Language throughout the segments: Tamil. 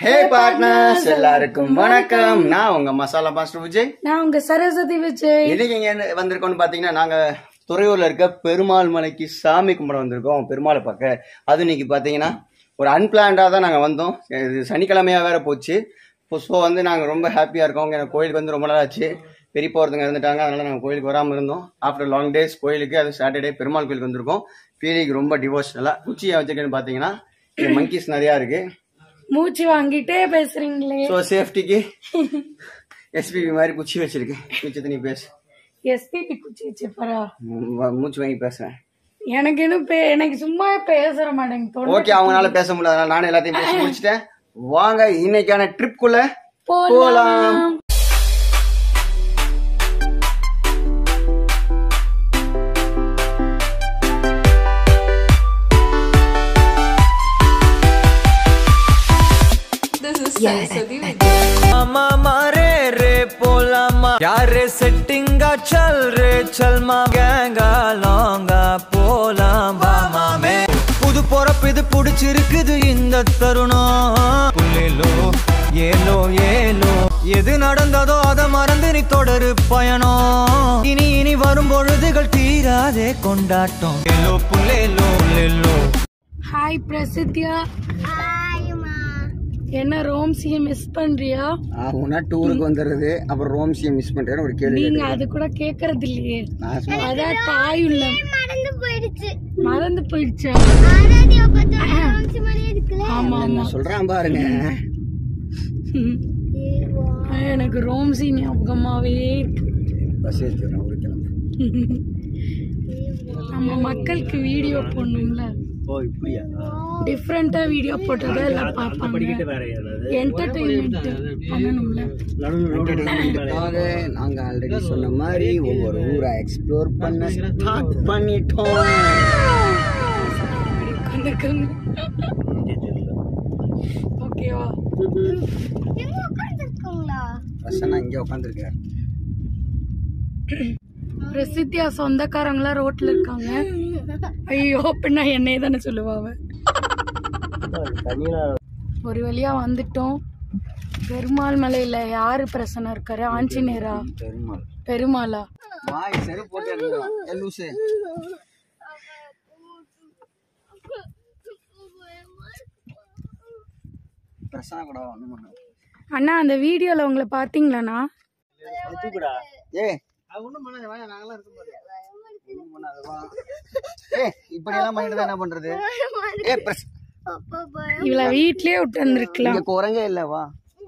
ஹே பார்ட்னர்ஸ் எல்லாருக்கும் வணக்கம் நான் உங்க மசாலா மாஸ்டர் விஜய் நான் உங்க சரஸ்வதி விஜய் இன்னைக்கு இங்க என்ன வந்திருக்கோம்னு பாத்தீங்கன்னா நாங்க துறையூர்ல இருக்க பெருமாள் மலைக்கு சாமி கும்பிட வந்திருக்கோம் பெருமாளை பார்க்க அது இன்னைக்கு பாத்தீங்கன்னா ஒரு அன்பிளான்டா தான் நாங்க வந்தோம் இது சனிக்கிழமையா வேற போச்சு ஸோ வந்து நாங்க ரொம்ப ஹாப்பியா இருக்கோம் எனக்கு கோயிலுக்கு வந்து ரொம்ப நாள் ஆச்சு பெரியப்பா ஒருத்தங்க இருந்துட்டாங்க அதனால நாங்க கோயிலுக்கு வராம இருந்தோம் ஆஃப்டர் லாங் டேஸ் கோயிலுக்கு அது சாட்டர்டே பெருமாள் கோயிலுக்கு வந்திருக்கோம் ஃபீலிங் ரொம்ப டிவோஷனலா குச்சியை வச்சிருக்கேன்னு பாத்தீங்கன்னா மங்கிஸ் நிறையா இருக்கு மூச்சு வாங்கிட்டே பேசுறீங்களே ஸோ சேஃப்டிக்கு எஸ்பிபி மாதிரி குச்சி வச்சிருக்கேன் மிச்சத்தை நீ பேசு எஸ்பிபி குச்சி வச்சிருப்பாரா ம், மூச்சு வாங்கி பேசுறேன் எனக்கு இன்னும் பே- எனக்கு சும்மா பேசுற மாட்டேங்க தொண்டை ஓகே அவங்களால பேச முடியாது அதனால நானும் எல்லாத்தையும் பேசி முடிச்சிட்டேன் வாங்க இன்னைக்கான ட்ரிப்குள்ள போலாம் போலாம் मामा रे रे पोलामा यारे सेटिंगा चल रे चल மா கேங்கா லாங்கா போலாம் மாமா மே புது பொறப்பு இது புடிச்சிருக்குது இந்த தருணம் புல்லேலோ ஏலோ ஏலோ எது நடந்ததோ அத மறந்து நீ தொடரு பயணம் இனி இனி வரும் பொழுதுகள் தீராதே கொண்டாட்டம் ஏலோ புல்லேலோ லேலோ ஹாய் பிரசித்தியா என்ன ரோம்சிய மிஸ் பண்றியா உன்னா டூருக்கு வந்துடுறது அப்புறம் ரோம்சியை மிஸ் பண்றேன்னு ஒரு கேள்வி நீங்க அது கூட கேக்குறது இல்லையே நான் சும்மா அதான் தாய் உள்ள மறந்து போயிடுச்சு மறந்து போயிடுச்சா ஆராதியா பார்த்தா ராம்சி மாதிரியே இருக்குல்ல ஆமா ஆமா என்ன சொல்றான் பாருங்க ம். எனக்கு ரோம்சி ஞாபகமாவே இருக்கு பஸ் ஏற்றிடுறேன் ஒரு கிளம்பு நம்ம மக்களுக்கு வீடியோ போடணும்ல ஓ இப்படியா டிஃப்ரெண்டா வீடியோ போட்டதா எல்லாம் பார்ப்பாங்க என்டர்டைன்மெண்ட் பண்ணணும்ல என்டர்டைன்மெண்ட்டுக்காக நாங்க ஆல்ரெடி சொன்ன மாதிரி ஒவ்வொரு ஊரை எக்ஸ்ப்ளோர் பண்ண ஸ்டார்ட் பண்ணிட்டோம் உட்காந்துருக்காங்க ஓகேவா எங்க உட்கார்ந்துருக்கோங்களா பிரசன்னா இங்கே உட்காந்துருக்காரு பிரசித்தியா சொந்தக்காரங்களாம் ரோட்ல இருக்காங்க ஐயோ பின்ன என்னைய தானே சொல்லுவா அவ ஒரு வழியா வந்துட்டோம் பெருமாள் மலையில யாரு பிரசன்னம் இருக்காரு ஆஞ்சநேயரா பெருமாள் பெருமாளா வாய் சரி போட்டு லூசு பிரசன்னா கூட வந்து அண்ணா அந்த வீடியோல உங்களை பாத்தீங்களாண்ணா ஏ ஒன்றும் பண்ணாத வாங்க நாங்களாம் இருக்க முடியாது ஒன்றும் பண்ணாத வா ஏ இப்படி எல்லாம் பண்ணிட்டு தான் என்ன பண்றது ஏ பிரஸ் இவள வீட்லயே விட்டு வந்திருக்கலாம் இங்க குரங்கே இல்ல வா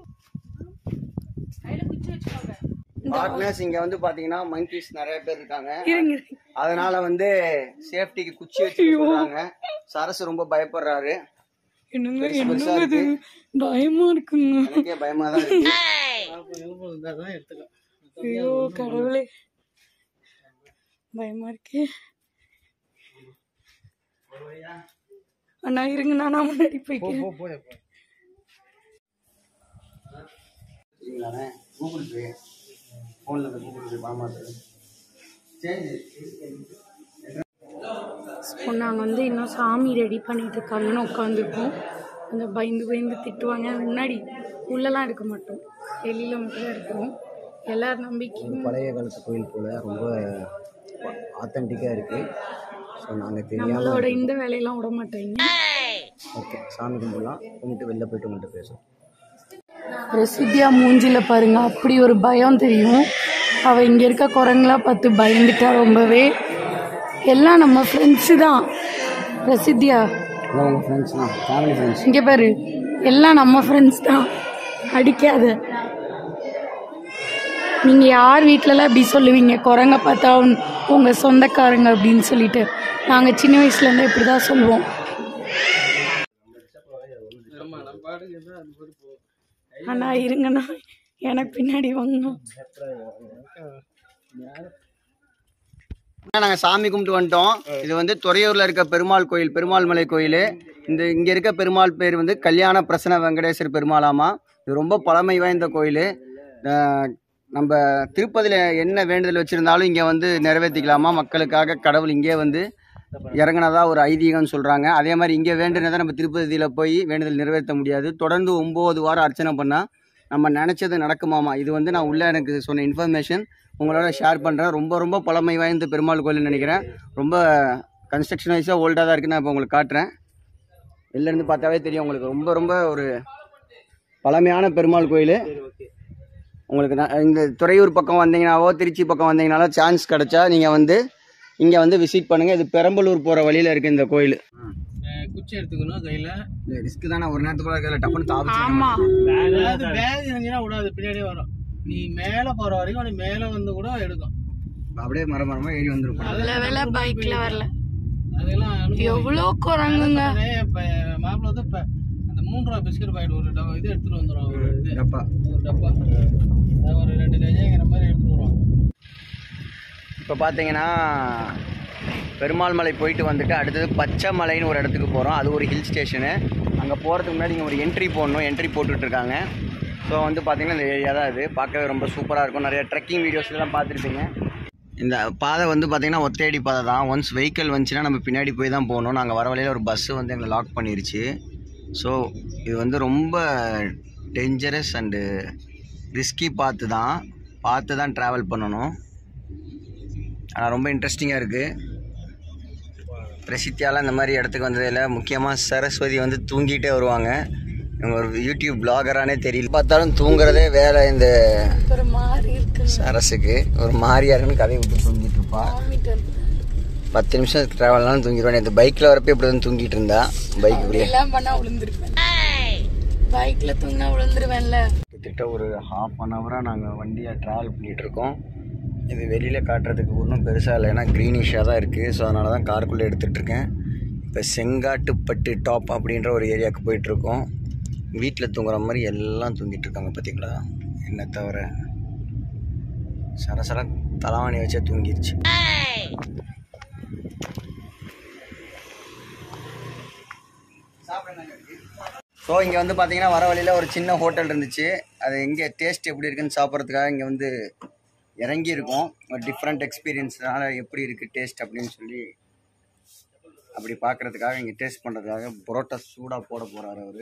பார்ட்னர்ஸ் இங்க வந்து பாத்தீங்கன்னா மங்கிஸ் நிறைய பேர் இருக்காங்க இருங்க அதனால வந்து சேஃப்டிக்கு குச்சி வச்சு சொல்றாங்க சரசு ரொம்ப பயப்படுறாரு என்னங்க பெருசு பெருசா என்னங்க இது பயமா இருக்குங்க எனக்கே பயமா தான் இருக்கு ஐயோ கடவுளே பயமா இருக்கு அண்ணா இருங்க நான் முன்னாடி போய்க்கிறேன் சரிங்களாண்ணே கூகுள் பே ஃபோனில் இந்த கூகுள் பே பாமாட்டு சரி ஸோ நாங்கள் வந்து இன்னும் சாமி ரெடி பண்ணிட்டு இருக்காங்கன்னு உட்காந்துருக்கோம் அந்த பயந்து பயந்து திட்டுவாங்க முன்னாடி உள்ளெல்லாம் எடுக்க மாட்டோம் வெளியில் மட்டும் தான் இருக்கிறோம் எல்லார் நம்பிக்கையும் பழைய காலத்து கோயில் போல் ரொம்ப ஆத்தென்டிக்காக இருக்குது ஸோ நாங்கள் தெரியாமல் நம்மளோட இந்த வேலையெல்லாம் விட மாட்டாங்க ஓகே சாமி கும்பிடலாம் கும்பிட்டு வெளில போயிட்டு உங்கள்கிட்ட பேசுவோம் பிரசித்தியா மூஞ்சில பாருங்க அப்படி ஒரு பயம் தெரியும் அவ இங்க இருக்க குரங்கெல்லாம் பார்த்து பயந்துட்டா ரொம்பவே எல்லாம் நம்ம ஃப்ரெண்ட்ஸு தான் பிரசித்தியா இல்லை உங்கள் ஃப்ரெண்ட்ஸ் தான் ஃபேமிலி ஃப்ரெண்ட்ஸ் இங்க பாரு எல்லாம் நம்ம ஃப்ரெண்ட்ஸ் தான் அடிக்காத நீங்க யார் வீட்லலாம் இப்படி சொல்லுவீங்க குரங்க பார்த்தா உன்- உங்க சொந்தக்காரங்க அப்படின்னு சொல்லிட்டு நாங்க சின்ன வயசுல இருந்து இப்படிதான் சொல்லுவோம் அண்ணா இருங்கண்ணா எனக்கு பின்னாடி வாங்கண்ணா நாங்கள் சாமி கும்பிட்டு வந்துட்டோம் இது வந்து துறையூரில் இருக்க பெருமாள் கோயில் பெருமாள் மலை கோயில் இந்த இங்கே இருக்க பெருமாள் பேர் வந்து கல்யாண பிரசன்ன வெங்கடேஸ்வர பெருமாளாமா இது ரொம்ப பழமை வாய்ந்த கோயில் நம்ம திருப்பதியில் என்ன வேண்டுதல் வச்சுருந்தாலும் இங்கே வந்து நிறைவேற்றிக்கலாமா மக்களுக்காக கடவுள் இங்கே வந்து இறங்குனதா ஒரு ஐதீகம்னு சொல்கிறாங்க அதே மாதிரி இங்கே வேண்டுனதை நம்ம திருப்பதியில் போய் வேண்டுதல் நிறைவேற்ற முடியாது தொடர்ந்து ஒம்பது வாரம் அர்ச்சனை பண்ணால் நம்ம நினச்சது நடக்குமாமா இது வந்து நான் உள்ளே எனக்கு சொன்ன இன்ஃபர்மேஷன் உங்களோட ஷேர் பண்ணுறேன் ரொம்ப ரொம்ப பழமை வாய்ந்த பெருமாள் கோயில்னு நினைக்கிறேன் ரொம்ப கன்ஸ்ட்ரக்ஷன் வைஸாக ஓல்டாக தான் இருக்குது நான் இப்போ உங்களுக்கு காட்டுறேன் வெளிலேருந்து பார்த்தாவே தெரியும் உங்களுக்கு ரொம்ப ரொம்ப ஒரு பழமையான பெருமாள் கோயில் உங்களுக்கு நான் இந்த துறையூர் பக்கம் வந்தீங்கன்னாவோ திருச்சி பக்கம் வந்தீங்கனாலோ சான்ஸ் கிடைச்சா நீங்கள் வந்து இங்கே வந்து விசிட் பண்ணுங்கள் இது பெரம்பலூர் போகிற வழியில் இருக்குது இந்த கோயில் குச்சி எடுத்துக்கணும் கையில ரிஸ்க் தானே ஒரு நேரத்துக்குள்ள கையில் டப்புன்னு தாப்பிச்சு ஆமா அதாவது பேக் இருந்துச்சுன்னா விடாது பின்னாடியே வரும் நீ மேல போற வரைக்கும் நீ மேல வந்து கூட எடுக்கும் அப்படியே மர மரமாக ஏறி வந்துருப்போம் நல்ல வேலை பைக்ல வரல அதெல்லாம் அனுபவம். எவ்வளோ குரங்குங்க அதே இப்ப மாப்பிள்ள வந்து இப்ப அந்த மூணு ரூபா பிஸ்கட் பாக்கெட் ஒரு டப்பா இது எடுத்துட்டு வந்துடும் ஒரு இது டப்பா ஒரு டப்பா அது ஒரு ரெண்டு கஜைங்கிற மாதிரி எடுத்துட்டு வருவோம் இப்போ பார்த்தீங்கன்னா பெருமாள் மலை போயிட்டு வந்துட்டு அடுத்தது பச்சை மலைன்னு ஒரு இடத்துக்கு போகிறோம் அது ஒரு ஹில் ஸ்டேஷனு அங்கே போகிறதுக்கு முன்னாடி இங்கே ஒரு என்ட்ரி போடணும் என்ட்ரி போட்டுட்ருக்காங்க ஸோ வந்து பார்த்தீங்கன்னா இந்த ஏரியா தான் இது பார்க்கவே ரொம்ப சூப்பராக இருக்கும் நிறைய ட்ரெக்கிங் வீடியோஸ்லாம் பார்த்துருப்பீங்க இந்த பாதை வந்து பார்த்தீங்கன்னா ஒத்தையடி பாதை தான் ஒன்ஸ் வெஹிக்கிள் வந்துச்சுன்னா நம்ம பின்னாடி போய் தான் போகணும் நாங்கள் வர வழியில் ஒரு பஸ்ஸு வந்து எங்களை லாக் பண்ணிருச்சு ஸோ இது வந்து ரொம்ப டேஞ்சரஸ் அண்டு ரிஸ்கி பார்த்து தான் பார்த்து தான் ட்ராவல் பண்ணணும் ஆனால் ரொம்ப இன்ட்ரெஸ்டிங்காக இருக்குது பிரசித்தியால் இந்த மாதிரி இடத்துக்கு வந்ததில் முக்கியமாக சரஸ்வதி வந்து தூங்கிட்டே வருவாங்க இவங்க ஒரு யூடியூப் பிளாகரானே தெரியல பார்த்தாலும் தூங்குறதே வேலை இந்த ஒரு மாதிரி இருக்கு சரஸுக்கு ஒரு மாதிரியா இருக்குன்னு கதையை விட்டு தூங்கிட்டு இருப்பா வாமிட் வருது. பத்து நிமிஷம் ட்ராவல்னாலும் தூங்கிடுவேன் இந்த பைக்கில் வரப்போ இப்படி தான் தூங்கிட்டு இருந்தா பைக் இப்படியே எல்லாம் பண்ணா விழுந்துருப்பேன் பைக்ல தூங்கினா விழுந்துருவேன்ல கிட்டத்தட்ட ஒரு ஹாஃப் அன் ஹவராக நாங்கள் வண்டியை ட்ராவல் பண்ணிகிட்டு இருக்கோம் இது வெளியில் காட்டுறதுக்கு ஒன்றும் பெருசாக இல்லை ஏன்னா க்ரீனிஷாக தான் இருக்குது ஸோ அதனால தான் காருக்குள்ளே எடுத்துகிட்டு இருக்கேன் இப்போ செங்காட்டுப்பட்டு டாப் அப்படின்ற ஒரு ஏரியாவுக்கு போயிட்டுருக்கோம் வீட்டில் தூங்குற மாதிரி எல்லாம் தூங்கிட்டு இருக்காங்க பார்த்தீங்களா என்ன தவிர சரசர தலவாணி வச்சே தூங்கிருச்சு ஸோ இங்கே வந்து பார்த்தீங்கன்னா வர வழியில் ஒரு சின்ன ஹோட்டல் இருந்துச்சு அது எங்கே டேஸ்ட் எப்படி இருக்குன்னு சாப்பிட்றதுக்காக இங்கே வந்து இறங்கி இருக்கோம் ஒரு டிஃப்ரெண்ட் எக்ஸ்பீரியன்ஸ்னால எப்படி இருக்குது டேஸ்ட் அப்படின்னு சொல்லி அப்படி பார்க்கறதுக்காக இங்கே டேஸ்ட் பண்ணுறதுக்காக புரோட்டா சூடாக போட போகிறாரு அவர்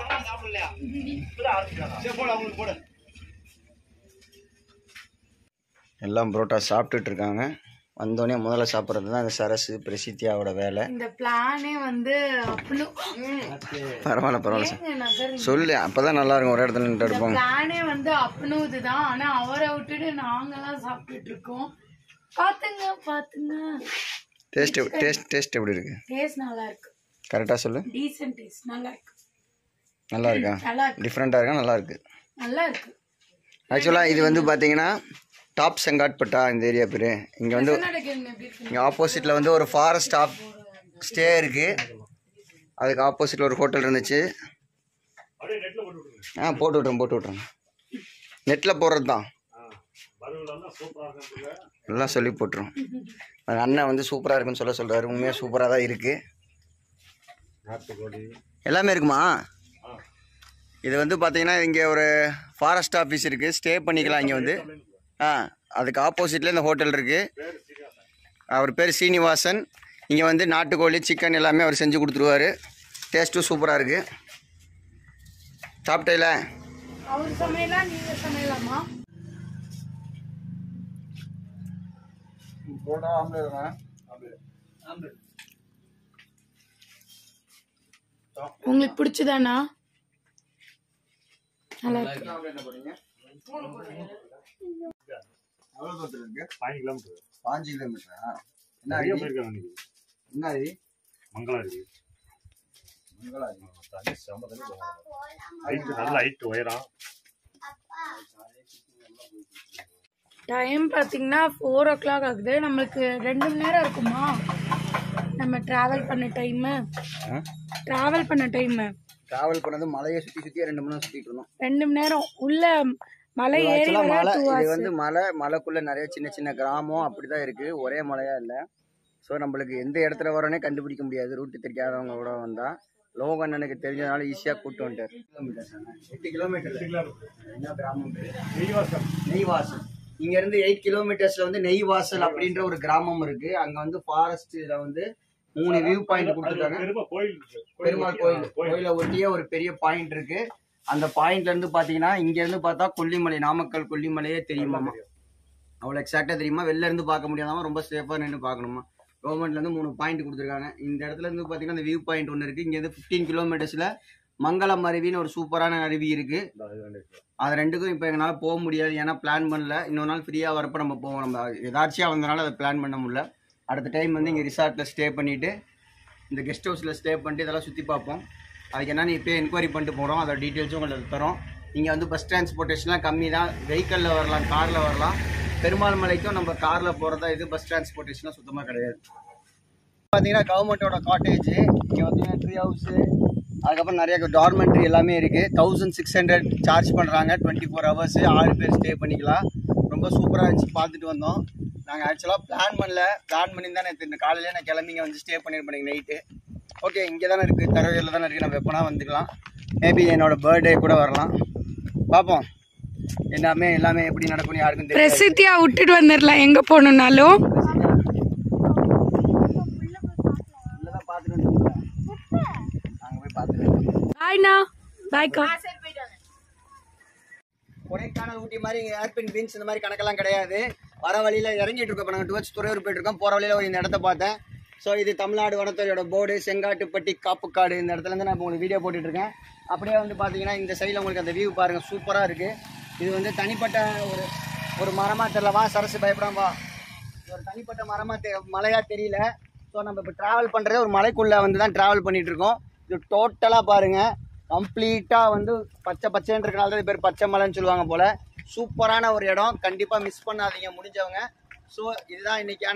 எல்லாம் புரோட்டா சாப்பிட்டுட்டு இருக்காங்க வந்தோடனே முதல்ல சாப்பிட்றது தான் இந்த சரசு பிரசித்தியாவோட வேலை இந்த பிளானே வந்து அப்பனு பரவாயில்ல பரவாயில்ல சார் ஏங்க நகர் சொல்லு அப்பதான் நல்லா இருக்கும் ஒரு இடத்துல நின்று எடுப்போம் பிளானே வந்து அப்பனுது தான் ஆனா அவரை விட்டுட்டு நாங்கெல்லாம் சாப்பிட்டுட்டு இருக்கோம் பாத்துங்க பாத்துங்க டேஸ்ட் டேஸ்ட் டேஸ்ட் எப்படி இருக்கு டேஸ்ட் நல்லா இருக்கு கரெக்டாக சொல்லு டீசென்ட் டேஸ்ட் நல்லா இருக்கு நல்லா இருக்கா நல்லா இருக்கு டிஃப்ரெண்ட்டாக இருக்கா நல்லா இருக்கு நல்லா இருக்கு ஆக்சுவலாக இது வந்து பார்த்தீங்கன்னா டாப் செங்காட்பட்டா இந்த ஏரியா பேர் இங்கே வந்து கர்நாடகன் எப்படி இருக்கு இங்கே ஆப்போசிட்டில் வந்து ஒரு ஃபாரஸ்ட் ஆஃப் ஸ்டே இருக்குது அதுக்கு ஆப்போசிட்டில் ஒரு ஹோட்டல் இருந்துச்சு ஆ போட்டு விட்றேன் போட்டு விட்றேன் நெட்டில் போடுறது தான் எல்லாம் சொல்லி போட்டுரும் அந்த அண்ணன் வந்து சூப்பராக இருக்குன்னு சொல்ல சொல்கிறாரு உண்மையாக சூப்பராக தான் இருக்குது எல்லாமே இருக்குமா இது வந்து பார்த்தீங்கன்னா இங்கே ஒரு ஃபாரஸ்ட் ஆஃபீஸ் இருக்குது ஸ்டே பண்ணிக்கலாம் இங்கே வந்து ஆ அதுக்கு ஆப்போசிட்டில் இந்த ஹோட்டல் இருக்குது அவர் பேர் சீனிவாசன் இங்கே வந்து நாட்டுக்கோழி சிக்கன் எல்லாமே அவர் செஞ்சு கொடுத்துருவாரு டேஸ்ட்டும் சூப்பராக இருக்குது சாப்பிட்டேல அவர் சமையலா நீங்க சமையலாமா உங்களுக்கு பிடிச்சதானா நல்லா இருக்கு பாஞ்சு கிலோமீட்டர் பாஞ்சு கிலோமீட்டரா என்ன நிறைய அடி? போயிருக்காங்க இன்னைக்கு என்ன அடி? மங்களா இருக்கு மங்களா அடி. தண்ணி செம்ம தண்ணி ஹைட் நல்ல ஹைட் உயரம் டைம் பார்த்தீங்கன்னா ஃபோர் ஓ கிளாக் ஆகுது நம்மளுக்கு ரெண்டு மணி நேரம் இருக்குமா நம்ம ட்ராவல் பண்ண டைமு ஆ? ட்ராவல் பண்ண டைமு டிராவல் பண்ணது மலையை சுற்றி சுற்றி ரெண்டு மணி நேரம் சுற்றிட்டு இருந்தோம் ரெண்டு மணி நேரம் உள்ள மலை இது ஏறி actually வர மலை டூ இது ஹவர்ஸ் வந்து மலை மலைக்குள்ள நிறைய சின்ன சின்ன கிராமம் அப்படிதான் இருக்கு ஒரே மலையா இல்லை ஸோ நம்மளுக்கு எந்த இடத்துல வரோனே கண்டுபிடிக்க முடியாது ரூட்டு தெரியாதவங்க கூட வந்தா லோகண்ணனுக்கு தெரிஞ்சதுனால ஈஸியாக கூட்டு வந்துட்டார் எட்டு கிலோமீட்டர் என்ன கிராமம் பேரு? நெய்வாசம் நெய்வாசல் இங்க இருந்து எயிட் கிலோமீட்டர்ஸ்ல வந்து நெய்வாசல் அப்படின்ற ஒரு கிராமம் இருக்கு அங்க வந்து ஃபாரஸ்ட்ல வந்து மூணு வியூ பாயிண்ட் அதுல கொடுத்துருக்காங்க பெருமா கோயில் இருக்கு. பெருமாள் கோயில் கோயில் கோயிலை ஒட்டியே ஒரு பெரிய பாயிண்ட் இருக்கு அந்த பாயிண்ட்ல இருந்து பாத்தீங்கன்னா இங்க இருந்து பார்த்தா கொல்லிமலை நாமக்கல் கொல்லிமலையே தெரியுமாமா அவ்வளவு எக்ஸாக்டா தெரியுமா வெளில இருந்து பார்க்க முடியாதாம ரொம்ப சேஃபா நின்று பார்க்கணுமா கவர்மெண்ட்ல இருந்து மூணு பாயிண்ட் கொடுத்துருக்காங்க இந்த இடத்துல இருந்து பாத்தீங்கன்னா இந்த வியூ பாயிண்ட் ஒன்று இருக்கு இங்க இருந்து பிப்டீன் கிலோமீட்டர்ஸ்ல மங்களம் அருவின்னு ஒரு சூப்பரான அருவி இருக்கு அது ரெண்டுக்கும் இப்போ எங்களால் போக முடியாது ஏன்னா பிளான் பண்ணல இன்னொரு நாள் ஃப்ரீயாக வரப்போ நம்ம போவோம் நம்ம எதாச்சியாக வந்தனால அதை பிளான் பண்ண முடியல அடுத்த டைம் வந்து இங்கே ரிசார்ட்டில் ஸ்டே பண்ணிவிட்டு இந்த கெஸ்ட் ஹவுஸில் ஸ்டே பண்ணிட்டு இதெல்லாம் சுற்றி பார்ப்போம் அதுக்கு என்னென்னு இப்போ என்கொயரி பண்ணிட்டு போகிறோம் அதோட டீட்டெயில்ஸும் உங்களுக்கு தரோம் இங்கே வந்து பஸ் டிரான்ஸ்போர்ட்டேஷன்லாம் கம்மி தான் வெஹிக்கிளில் வரலாம் காரில் வரலாம் பெருமாள் மலைக்கும் நம்ம காரில் போகிறதா இது பஸ் டிரான்ஸ்போர்ட்டேஷன்லாம் சுத்தமாக கிடையாது பார்த்தீங்கன்னா கவர்மெண்ட்டோட காட்டேஜ் இங்கே பார்த்தீங்கன்னா ட்ரீ ஹவுஸு அதுக்கப்புறம் நிறைய டார்மெண்ட்ரி எல்லாமே இருக்குது தௌசண்ட் சிக்ஸ் ஹண்ட்ரட் சார்ஜ் பண்ணுறாங்க டுவெண்ட்டி ஃபோர் ஹவர்ஸ் ஆறு பேர் ஸ்டே பண்ணிக்கலாம் ரொம்ப சூப்பராக இருந்துச்சு பார்த்துட்டு வந்தோம் நாங்கள் ஆக்சுவலாக பிளான் பண்ணல பிளான் பண்ணி தான் நேற்று காலையிலே நான் கிளம்பி இங்கே வந்து ஸ்டே பண்ணியிருப்பேன் நைட்டு ஓகே இங்கே தானே இருக்குது தரவையில் தானே இருக்குது நம்ம எப்போனா வந்துக்கலாம் மேபி என்னோட பர்த்டே கூட வரலாம் பார்ப்போம் எல்லாமே எல்லாமே எப்படி நடக்கும்னு யாருக்கும் தெரியாது பிரசித்தியா விட்டுட்டு வந்துடலாம் எங்க போகணுன்னாலும் உள்ளதான் பார்த்துட்டு வந்துருக்கோம் நாங்கள் போய் பார்த்துட்டு வந்துருக்கோம் பாய்ண்ணா பாய்க்கா கொடைக்கானல் ஊட்டி மாதிரி இங்கே ஏர்பின் பீன்ஸ் இந்த மாதிரி கணக்கெல்லாம் கிடையாது வர வழியில் இறங்கிட்டு இருக்கோம் இப்போ நாங்கள் டுவர்ஸ் துறையூர் போயிட்டு இருக்கோம் போகிற வழியில் ஒரு இந்த இடத்த பார்த்தேன் ஸோ இது தமிழ்நாடு வனத்துறையோட போர்டு செங்காட்டுப்பட்டி காப்புக்காடு இந்த இடத்துல இருந்து நான் இப்போ உங்களுக்கு வீடியோ போட்டுட்டு இருக்கேன் அப்படியே வந்து பார்த்தீங்கன்னா இந்த சைடில் உங்களுக்கு அந்த வியூ பாருங்கள் சூப்பராக இருக்குது இது வந்து தனிப்பட்ட ஒரு ஒரு மரமாக தெரியல வா சரசு பயப்படாம வா இது ஒரு தனிப்பட்ட மரமாக தெ மலையாக தெரியல ஸோ நம்ம இப்போ ட்ராவல் பண்ணுறது ஒரு மலைக்குள்ளே வந்து தான் ட்ராவல் பண்ணிட்டு இருக்கோம் இது டோட்டலாக பாருங்கள் கம்ப்ளீட்டாக வந்து பச்சை பச்சைன்னு இருக்கனால தான் இது பேர் பச்சை மலைன்னு சொல்லுவாங்க போல் சூப்பரான ஒரு இடம் கண்டிப்பாக மிஸ் பண்ணாதீங்க முடிஞ்சவங்க ஸோ இதுதான் இன்னைக்கான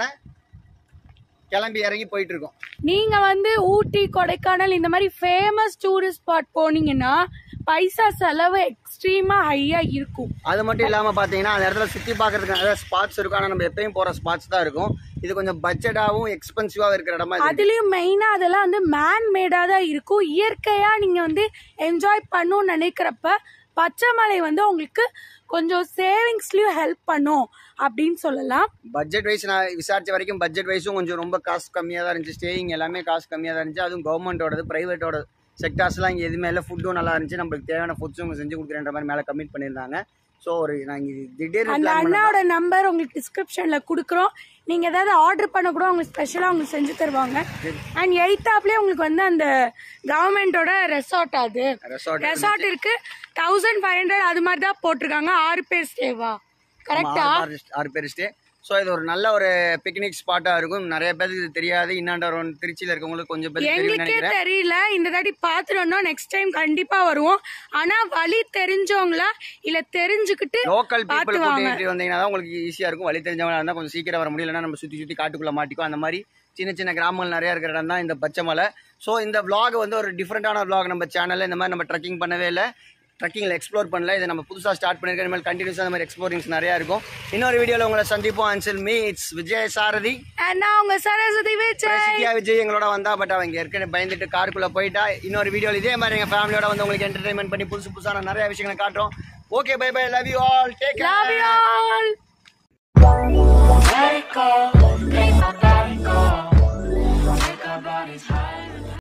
கிளம்பி இறங்கி போயிட்டு இருக்கோம் நீங்க வந்து ஊட்டி கொடைக்கானல் இந்த மாதிரி ஃபேமஸ் டூரிஸ்ட் ஸ்பாட் போனீங்கன்னா பைசா செலவு எக்ஸ்ட்ரீமா ஹையா இருக்கும் அது மட்டும் இல்லாமல் பார்த்தீங்கன்னா அந்த இடத்துல சுற்றி பார்க்கறதுக்கு நிறைய ஸ்பாட்ஸ் இருக்கும் ஆனால் நம்ம எப்பயும் போகிற ஸ்பாட்ஸ் தான் இருக்கும் இது கொஞ்சம் பட்ஜெட்டாகவும் எக்ஸ்பென்சிவாக இருக்கிற இடமா இது அதுலயும் மெயினா அதெல்லாம் வந்து மேன் மேடா தான் இருக்கும் இயற்கையா நீங்க வந்து என்ஜாய் பண்ணணும்னு நினைக்கிறப்ப பச்சைமலை வந்து உங்களுக்கு கொஞ்சம் சேவிங்ஸ்லயும் ஹெல்ப் பண்ணும் அப்படின்னு சொல்லலாம் பட்ஜெட் வைஸ் நான் விசாரிச்ச வரைக்கும் பட்ஜெட் வைஸும் கொஞ்சம் ரொம்ப காசு கம்மியாக தான் இருந்துச்சு ஸ்டேயிங் எல்லாமே காசு கம்மியாக தான் இருந்துச்சு அதுவும் கவர்மெண்ட்டோடது ப்ரைவேட்டோட செக்டார்ஸ்லாம் இங்கே எதுவுமே இல்லை ஃபுட்டும் நல்லா இருந்துச்சு நம்மளுக்கு தேவையான ஃபுட்ஸும் இவங்க செஞ்சு கொடுக்குறேன்ற மாதிரி மேலே கமிட் பண்ணியிருந்தாங்க ஸோ ஒரு நாங்கள் இது திடீர்னு அந்த பிளான் பண்ண அண்ணாவோட நம்பர் உங்களுக்கு டிஸ்கிரிப்ஷன்ல கொடுக்குறோம் நீங்க ஏதாவது ஆர்டர் பண்ண கூட உங்களுக்கு ஸ்பெஷலா உங்களுக்கு செஞ்சு தருவாங்க அண்ட் எயித்தாப்லயே உங்களுக்கு வந்து அந்த கவர்மெண்டோட ரெசார்ட் அது ரெசார்ட் ரெசார்ட் இருக்கு தௌசண்ட் ஃபைவ் ஹண்ட்ரட் அது மாதிரி தான் போட்டிருக்காங்க ஆறு பேர் ஸ்டேவா கரெக்டா ஆறு பேர் ஸ்டே ஸோ இது ஒரு நல்ல ஒரு பிக்னிக் ஸ்பாட்டாக இருக்கும் நிறைய பேருக்கு இது தெரியாது இன்னாண்ட ஒரு திருச்சியில் இருக்கவங்களுக்கு கொஞ்சம் பேர் தெரியும் எங்களுக்கே நினைக்கிறேன் தெரியல இந்த தாட்டி பாத்துட்டோம்னா நெக்ஸ்ட் டைம் கண்டிப்பா வருவோம் ஆனா வழி தெரிஞ்சவங்களா இல்ல தெரிஞ்சுக்கிட்டு லோக்கல் பீப்புள் பார்த்து வாங்க. கூட்டிகிட்டு வந்தீங்கன்னா தான் உங்களுக்கு ஈஸியாக இருக்கும் வழி தெரிஞ்சவங்களா இருந்தால் கொஞ்சம் சீக்கிரம் வர முடியலன்னா நம்ம சுற்றி சுற்றி காட்டுக்குள்ளே மாட்டிக்கும் அந்த மாதிரி சின்ன சின்ன கிராமங்கள் நிறைய இருக்கிற இடம் தான் இந்த பச்சை மலை ஸோ இந்த vlog வந்து ஒரு டிஃப்ரெண்டான vlog நம்ம சேனலில் இந்த மாதிரி நம்ம ட்ரெக்கிங் பண்ணவே இல்லை ட்ரெக்கிங்கில் எக்ஸ்ப்ளோர் பண்ணல இதை நம்ம புதுசாக ஸ்டார்ட் பண்ணியிருக்கோம் இனிமேல் கண்டினியூஸாக அந்த மாதிரி எக்ஸ்ப்ளோரிங்ஸ் நிறையா இருக்கும் இன்னொரு வீடியோவில் உங்களை சந்திப்போம் until me it's Vijay Sarathi நான் உங்க சரஸ்வதி விஜய் சித்தியா விஜய் எங்களோட வந்தா பட் அவங்க ஏற்கனவே பயந்துட்டு காருக்குள்ள போயிட்டா இன்னொரு வீடியோவில் இதே மாதிரி எங்க ஃபேமிலியோட வந்து உங்களுக்கு என்டர்டைன்மெண்ட் பண்ணி புதுசு புதுசான நிறைய விஷயங்களை காட்டுறோம் okay bye bye love you all take love you all Let it go, let my body go. Take our bodies higher.